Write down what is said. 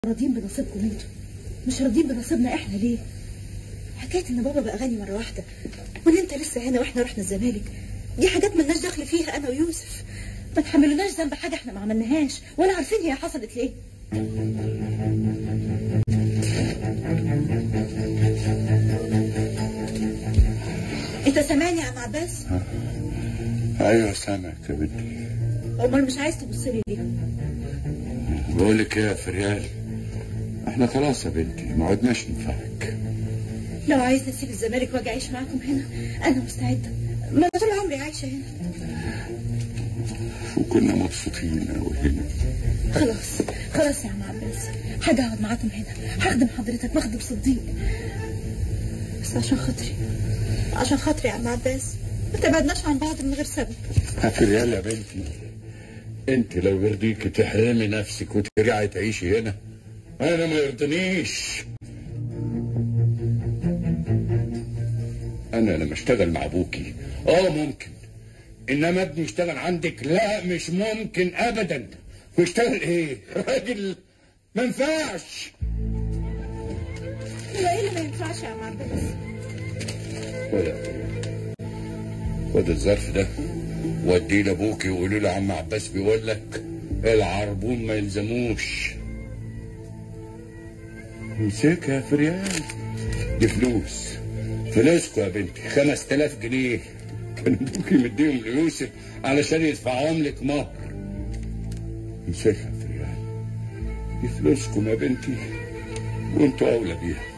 راضيين بنصيبكم انتوا مش راضيين بنصيبنا احنا ليه حكايه ان بابا بقى غني مره واحده وان انت لسه هنا واحنا رحنا الزمالك دي حاجات ملناش دخل فيها انا ويوسف ما تحملوناش ذنب حاجه احنا ما عملناهاش ولا عارفين هي حصلت ليه انت سامعني يا عم عباس ايوه سامعك يا بنتي امال مش عايز تبص لي ليه بقول لك ايه يا فريال احنا خلاص يا بنتي ما عدناش ننفعك لو عايز نسيب الزمالك واجي اعيش معاكم هنا انا مستعده ما انا طول عمري عايشه هنا وكنا مبسوطين قوي هنا خلاص خلاص يا عم عباس حاجة اقعد معاكم هنا هخدم حضرتك بخدم صديق بس عشان خاطري عشان خاطري يا عم عباس ما تبعدناش عن بعض من غير سبب يا فريال يا بنتي انت لو يرضيك تحرمي نفسك وترجعي تعيشي هنا انا ما يرضنيش انا لما اشتغل مع ابوكي اه ممكن انما ابني يشتغل عندك لا مش ممكن ابدا ويشتغل ايه راجل ما ينفعش هو ايه اللي ما ينفعش يا عم عباس ولا خد الظرف ده وديه لابوكي وقولوا له عم عباس بيقول لك العربون ما يلزموش امسكها يا فريال دي فلوس فلوسكوا يا بنتي 5000 جنيه كان ابوكي مديهم ليوسف علشان يدفعهم لك مهر امسكها يا فريال دي فلوسكم يا بنتي وانتوا اولى بيها